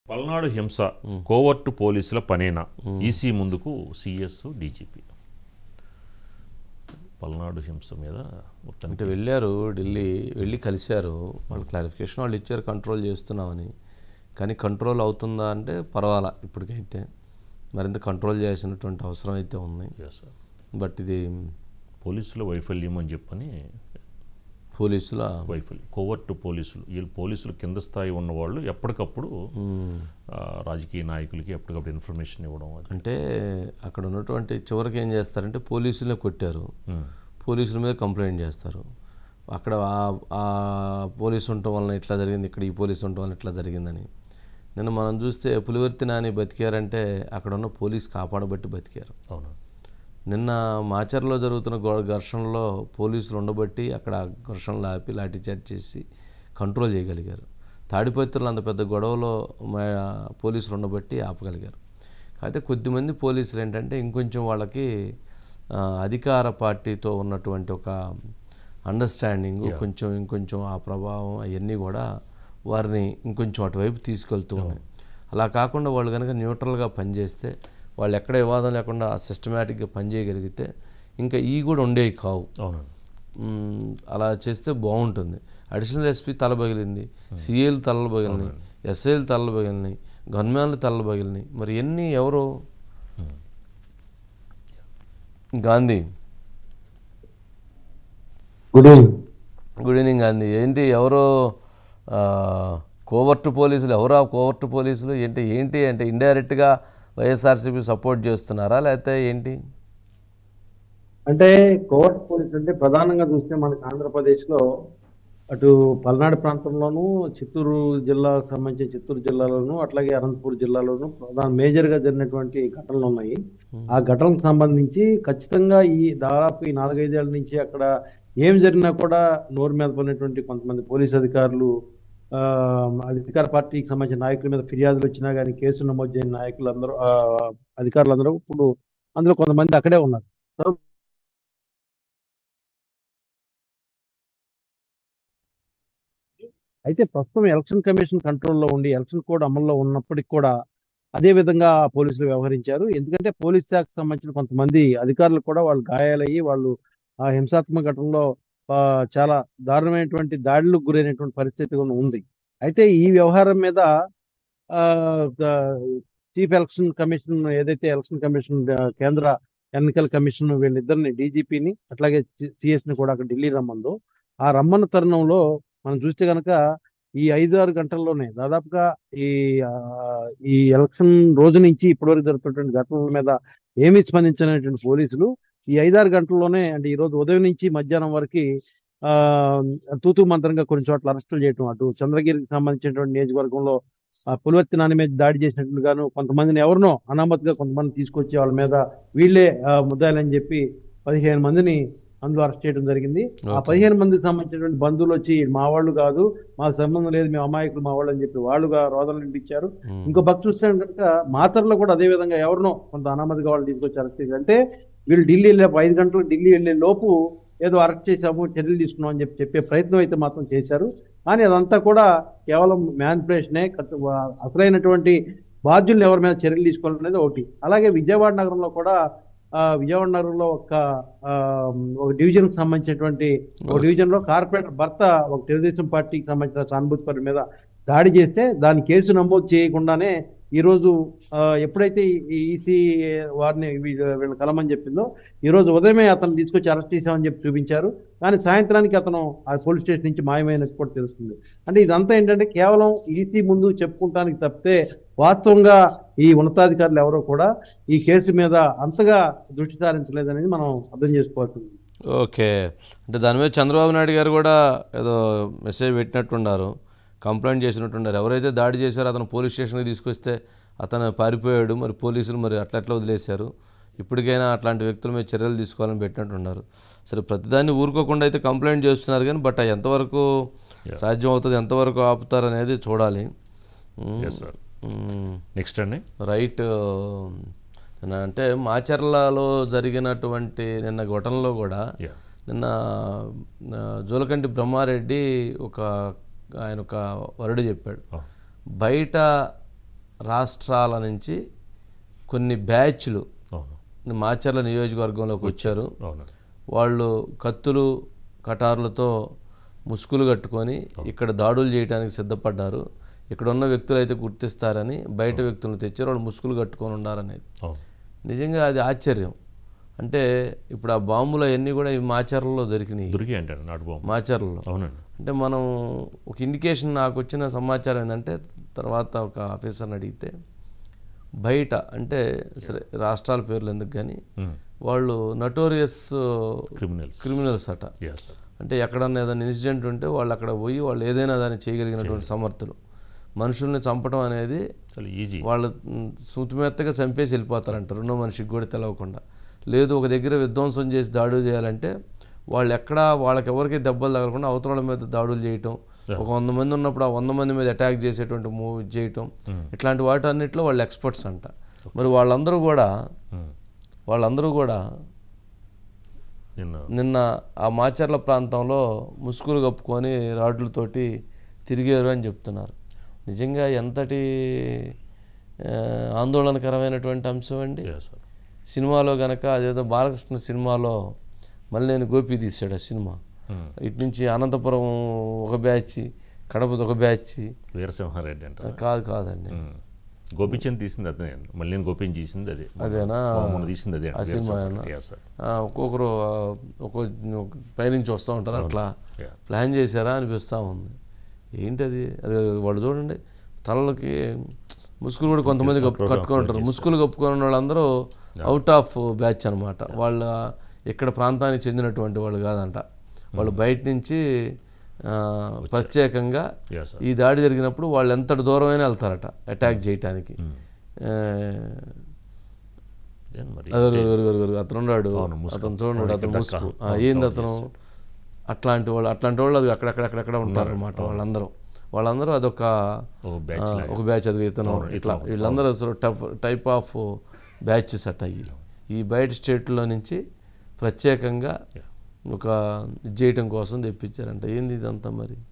పల్నాడు హింస కోవర్టు పోలీసుల పనేనా ఈసీ ముందుకు సిఎస్ డీజీపీ పల్నాడు హింస మీద మొత్తం అంటే వెళ్ళారు ఢిల్లీ వెళ్ళి కలిశారు వాళ్ళు క్లారిఫికేషన్ వాళ్ళు ఇచ్చారు కంట్రోల్ చేస్తున్నామని కానీ కంట్రోల్ అవుతుందా అంటే పర్వాలా ఇప్పటికైతే మరింత కంట్రోల్ చేయాల్సినటువంటి అవసరం అయితే ఉంది సార్ బట్ ఇది పోలీసుల వైఫల్యం అని చెప్పని పోలీసుల వైఫల్యం కోవర్టు పోలీసులు వీళ్ళు పోలీసులు కింద స్థాయి ఉన్న వాళ్ళు ఎప్పటికప్పుడు ఆ, రాజకీయ నాయకులకి ఎప్పటికప్పుడు ఇన్ఫర్మేషన్ ఇవ్వడం అది అంటే అక్కడ ఉన్నటువంటి చివరికి ఏం చేస్తారంటే పోలీసులే కొట్టారు పోలీసుల మీద కంప్లైంట్ చేస్తారు అక్కడ ఆ- ఆ పోలీసు ఉండటం వలన ఇట్లా జరిగింది ఇక్కడ ఈ పోలీసు ఉండటం వలన ఇట్లా జరిగిందని నిన్న మనం చూస్తే పులివర్తి నాని బతికారంటే అక్కడ ఉన్న పోలీస్ కాపాడబట్టి బతికారు అవును నిన్న మాచర్లో జరుగుతున్న గొ- ఘర్షణలో పోలీసులు ఉండబట్టి అక్కడ ఆ ఘర్షణలు ఆపి లాఠీచార్జ్ చేసి కంట్రోల్ చేయగలిగారు తాడిపత్రులు అంత పెద్ద గొడవలో మా పోలీసులు ఉండబట్టి ఆపగలిగారు అయితే కొద్దిమంది పోలీసులు ఏంటంటే ఇంకొంచెం వాళ్ళకి ఆ, అధికార పార్టీతో ఉన్నటువంటి ఒక అండర్స్టాండింగ్ కొంచెం ఇంకొంచెం ఆ ప్రభావం అవన్నీ కూడా వారిని ఇంకొంచెం అటువైపు తీసుకెళ్తూ ఉన్నాయి అలా కాకుండా వాళ్ళు కనుక న్యూట్రల్గా పనిచేస్తే వాళ్ళు ఎక్కడ వివాదం లేకుండా సిస్టమేటిక్గా పనిచేయగలిగితే ఇంకా ఈ కూడా ఉండేవి కావు అవునండి మ్మ్, అలా చేస్తే బాగుంటుంది అడిషనల్ ఎస్పీ తల పగిలింది సిఏలు తలలు పగిలినాయి ఎస్ఐలు తలలు పగిలినాయి గన్మ్యాన్లు తలలు పగిలినాయి మరి ఎన్ని ఎవరు Gandhi good evening good evening Gandhi ఏంటి ఎవరో ఆ, కోవర్టు పోలీసులు ఎవరా కోవర్టు పోలీసులు ఏంటి ఏంటి అంటే ఇండైరెక్ట్గా వైఎస్ఆర్సీపీ సపోర్ట్ చేస్తున్నారా లేకపోతే ఏంటి అంటే కోర్ట్ పోలీస్ అంటే ప్రధానంగా చూస్తే మనకి ఆంధ్రప్రదేశ్ లో అటు పల్నాడు ప్రాంతంలోను చిత్తూరు జిల్లాకు సంబంధించిన చిత్తూరు జిల్లాలోను అట్లాగే అనంతపూర్ జిల్లాలోను ప్రధాన మేజర్ గా జరిగినటువంటి ఘటనలు ఉన్నాయి ఆ ఘటనకు సంబంధించి ఖచ్చితంగా ఈ దాదాపు ఈ నాలుగైదేళ్ల నుంచి అక్కడ ఏం జరిగినా కూడా నోరు మీద పడినటువంటి కొంతమంది పోలీస్ అధికారులు ఆ, అధికార పార్టీకి సంబంధించిన నాయకుల మీద ఫిర్యాదులు వచ్చినా కానీ కేసు నమోదు చేయని నాయకులందరూ ఆ, అధికారులందరూ ఇప్పుడు అందులో కొంతమంది అక్కడే ఉన్నారు అయితే ప్రస్తుతం ఎలక్షన్ కమిషన్ కంట్రోల్లో ఉండి ఎలక్షన్ కోడ్ అమల్లో ఉన్నప్పటికీ కూడా అదే విధంగా పోలీసులు వ్యవహరించారు ఎందుకంటే పోలీస్ శాఖకు సంబంధించిన కొంతమంది అధికారులు కూడా వాళ్ళు గాయాలయ్యి వాళ్ళు ఆ హింసాత్మక ఘటనలో ఆ, చాలా దారుణమైనటువంటి దాడులకు గురైనటువంటి పరిస్థితి కూడా ఉంది అయితే ఈ వ్యవహారం మీద చీఫ్ ఎలక్షన్ కమిషన్ ఏదైతే ఎలక్షన్ కమిషన్ ఆ, కేంద్ర ఎన్నికల కమిషన్ వీళ్ళిద్దరిని డీజీపీని అట్లాగే సిఎస్ ని కూడా అక్కడ ఢిల్లీ రమ్మందో ఆ రమ్మన్న తరుణంలో మనం చూస్తే కనుక ఈ ఐదు ఆరు గంటల్లోనే దాదాపుగా ఈ ఆ, ఈ ఎలక్షన్ రోజు నుంచి ఇప్పటివరకు జరుగుతున్నటువంటి ఘటనల మీద ఏమీ స్పందించినటువంటి పోలీసులు ఈ ఐదారు గంటల్లోనే అంటే ఈ రోజు ఉదయం నుంచి మధ్యాహ్నం వరకు ఆ తూతూ మంత్రంగా కొన్ని చోట్ల అరెస్టులు చేయటం అటు చంద్రగిరికి సంబంధించినటువంటి నియోజకవర్గంలో ఆ పులివర్తి నాని మీద దాడి చేసినట్లుగాను కొంతమందిని ఎవరినో అనామతిగా కొంతమంది తీసుకొచ్చి వాళ్ళ మీద వీళ్ళే ఆ, ముద్దాయిలని చెప్పి పదిహేను మందిని అందులో అరెస్ట్ చేయడం జరిగింది ఆ Okay. పదిహేను మందికి సంబంధించినటువంటి బంధువులు వచ్చి మా వాళ్ళు కాదు మాకు సంబంధం లేదు మేము అమాయకులు మా వాళ్ళు అని చెప్పి వాళ్ళుగా రోదనలు వినిపించారు మ్మ్. ఇంకో పక్క చూస్తే కనుక మాతరలో కూడా అదే విధంగా ఎవరినో కొంత అనామతిగా వాళ్ళు తీసుకొచ్చి అరెస్ట్ చేశారు అంటే వీళ్ళు ఢిల్లీ వెళ్ళే ఐదు గంటలకు ఢిల్లీ వెళ్ళే లోపు ఏదో అరెస్ట్ చేశాము చర్యలు తీసుకున్నాం అని చెప్పి చెప్పే ప్రయత్నం అయితే మాత్రం చేశారు కానీ అదంతా కూడా కేవలం మ్యాన్పులేషనే అసలైనటువంటి బాధ్యులు ఎవరి మీద చర్యలు తీసుకోవాలనేది ఒకటి అలాగే విజయవాడ నగరంలో కూడా ఆ, విజయవాడ నగరంలో ఒక ఆ, ఒక డివిజన్ కి సంబంధించినటువంటి ఒక Okay. డివిజన్ లో కార్పొరేటర్ భర్త ఒక తెలుగుదేశం పార్టీకి సంబంధించిన సానుభూతి పరి మీద దాడి చేస్తే దాని కేసు నమోదు చేయకుండానే ఈ రోజు ఆ, ఎప్పుడైతే ఈ ఈసీ వారిని వీ- వీళ్ళని కలమని చెప్పిందో ఈ రోజు ఉదయమే అతను తీసుకొచ్చి అరెస్ట్ చేశామని చెప్పి చూపించారు కానీ సాయంత్రానికి అతను ఆ పోలీస్ స్టేషన్ నుంచి మాయమైనట్టు కూడా తెలుస్తుంది అంటే ఇదంతా ఏంటంటే కేవలం ఈసీ ముందు చెప్పుకుంటానికి తప్పితే వాస్తవంగా ఈ ఉన్నతాధికారులు ఎవరో కూడా ఈ కేసు మీద అంతగా దృష్టి సారించలేదనేది మనం అర్థం చేసుకోవాల్సింది ఓకే అంటే దాని మీద చంద్రబాబు నాయుడు గారు కూడా ఏదో మెసేజ్ పెట్టినట్టున్నారు కంప్లైంట్ చేసినట్టున్నారు ఎవరైతే దాడి చేశారో అతను పోలీస్ స్టేషన్కి తీసుకొస్తే అతను పారిపోయాడు మరి పోలీసులు మరి అట్లా అట్లా వదిలేశారు ఇప్పటికైనా అట్లాంటి వ్యక్తుల మీద చర్యలు తీసుకోవాలని పెట్టినట్టున్నారు సరే ప్రతిదాన్ని ఊరుకోకుండా అయితే కంప్లైంట్ చేస్తున్నారు కానీ బట్ అది ఎంతవరకు సాధ్యం అవుతుంది ఎంతవరకు ఆపుతారు అనేది చూడాలి మ్మ్. ఎస్ సార్ మ్మ్. నెక్స్ట్ అండి రైట్ నిన్న అంటే మాచర్లలో జరిగినటువంటి నిన్న ఘటనలో కూడా యా నిన్న ఆ, జోలకంటి బ్రహ్మారెడ్డి ఒక ఆయన ఒక వరుడు చెప్పాడు Oh. బయట రాష్ట్రాల నుంచి కొన్ని బ్యాచ్లు అవును మాచర్ల నియోజకవర్గంలోకి వచ్చారు అవును వాళ్ళు కత్తులు కటార్లతో ముసుగులు కట్టుకొని ఇక్కడ దాడులు చేయడానికి సిద్ధపడ్డారు ఇక్కడ ఉన్న వ్యక్తులు అయితే గుర్తిస్తారని బయట వ్యక్తులను తెచ్చారు వాళ్ళు ముసుగులు కట్టుకొని ఉండారనేది అవును నిజంగా అది ఆశ్చర్యం అంటే ఇప్పుడు ఆ బాంబులు అవన్నీ కూడా ఈ మాచర్లలో దొరికినాయి దొరికి అంటాడు నాటు బాంబు మాచర్లలో అవునండి అంటే మనం ఒక ఇండికేషన్ నాకు వచ్చిన సమాచారం ఏంటంటే తర్వాత ఒక ఆఫీసర్ని అడిగితే బయట అంటే సరే రాష్ట్రాల పేర్లు ఎందుకు కానీ వాళ్ళు నటోరియస్ క్రిమినల్స్ క్రిమినల్స్ అట ఎస్ సార్ అంటే ఎక్కడన్నా ఏదైనా ఇన్సిడెంట్ ఉంటే వాళ్ళు అక్కడ పోయి వాళ్ళు ఏదైనా దాన్ని చేయగలిగినటువంటి సమర్థులు మనుషుల్ని చంపడం అనేది చాలా ఈజీ వాళ్ళు మ్, సుతిమెత్తగా చంపేసి వెళ్ళిపోతారంట రెండో మనిషికి కూడా తెలవకుండా లేదు ఒక దగ్గర విధ్వంసం చేసి దాడులు చేయాలంటే వాళ్ళు ఎక్కడ వాళ్ళకి ఎవరికి దెబ్బలు తగలకుండా అవతల వాళ్ళ మీద దాడులు చేయటం ఒక వంద మంది ఉన్నప్పుడు ఆ వంద మంది మీద అటాక్ చేసేటువంటి మూవ్ చేయటం ఇట్లాంటి వాటి అన్నిట్లో వాళ్ళు ఎక్స్పర్ట్స్ అంట మరి వాళ్ళందరూ కూడా వాళ్ళందరూ కూడా నిన్న నిన్న ఆ మాచర్ల ప్రాంతంలో ముసుగులు కప్పుకొని రాడ్లతోటి తిరిగారు అని చెప్తున్నారు నిజంగా ఎంతటి ఆ, ఆందోళనకరమైనటువంటి అంశం అండి ఎస్ సార్ సినిమాలో గనక అదేదో బాలకృష్ణ సినిమాలో మళ్ళీ నేను గోపి తీశాడు ఆ సినిమా ఇటు నుంచి అనంతపురం ఒక బ్యాచ్ కడపది ఒక బ్యాచ్ వీరసింహారెడ్డి అంట కాదు కాదండి గోపిచంద్ తీసింది అదే మళ్ళీ నేను గోపిని తీసింది అదే అదేనా మొన్న తీసింది అదే ఆ సినిమానా? ఎస్ సార్ ఆ, ఒక్కొక్కరు ఆ, ఒక్కో ఒక పైనుంచి వస్తూ ఉంటారు అట్లా Yeah. ప్లాన్ చేశారా అనిపిస్తూ ఉంది ఏంటది అది వాళ్ళు చూడండి తలలకి ముసుగులు కూడా కొంతమంది కప్పు కట్టుకొని ఉంటారు ముసుగులు కప్పుకొని వాళ్ళందరూ అవుట్ ఆఫ్ బ్యాచ్ అనమాట వాళ్ళ ఇక్కడ ప్రాంతానికి చెందినటువంటి వాళ్ళు కాదంట వాళ్ళు బయట నుంచి ఆ, ప్రత్యేకంగా ఎస్ సార్ ఈ దాడి జరిగినప్పుడు వాళ్ళు ఎంతటి దూరమైనా వెళ్తారట అటాక్ చేయటానికి ఆ, మరి అదే అదే అదే అదే అదే అతను ఉన్నాడు అవును, ముసుగు. అతను చూడండి అవును, అతను ఇక్కడ ముసుగు దక్క. ఆ, ఏంది అతను అట్లాంటి వాళ్ళు అట్లాంటి వాళ్ళు అది అక్కడక్కడ అక్కడక్కడ ఉంటారు అనమాట వాళ్ళందరూ వాళ్ళందరూ అదొక ఓ బ్యాచ్ ఆ, ఒక బ్యాచ్ అది ఇతను ఇట్లా వీళ్ళందరూ అసలు టఫ్ టైప్ ఆఫ్ బ్యాచెస్ అట్ట అయ్యి ఈ బయట స్టేట్లో నుంచి ప్రత్యేకంగా ఒక ఇది చేయటం కోసం తెప్పించారంట ఏంది ఇదంతా మరి